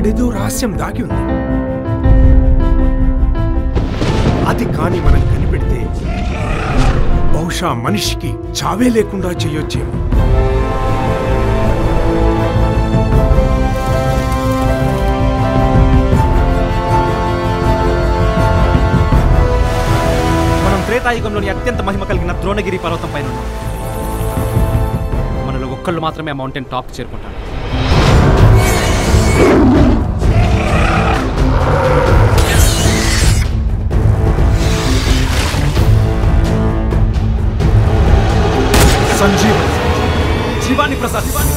అక్కడేదో రహస్యం దాగి ఉంది అది కాని మనం కనిపెడితే బహుశా మనిషికి చావే లేకుండా చేయొచ్చేమో మనం త్రేతాయుగంలోని అత్యంత మహిమ కలిగిన ద్రోణగిరి పర్వతం పైన ఉన్నాం మనలో ఒక్కళ్ళు మాత్రమే ఆ మౌంటైన్ టాప్ చేరుకుంటారు సంజీవన్ శివాని ప్రసాద్ శివాని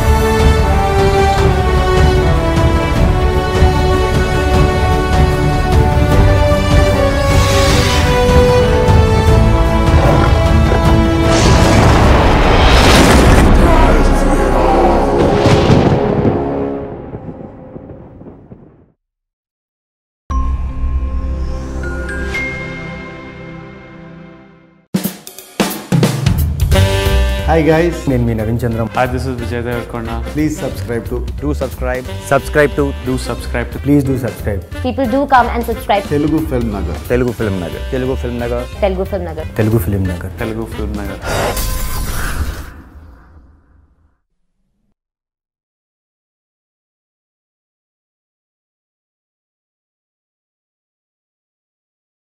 హాయ్ గైస్ నేను మీ Naveen Chandram Hi, this is Vijay Devarkonda. Please subscribe to do subscribe subscribe to Do subscribe to please do subscribe People do come and subscribe. Telugu Film Nagar Telugu Film Nagar Telugu Film Nagar Telugu Film Nagar. Telugu Film Nagar Telugu Film Nagar.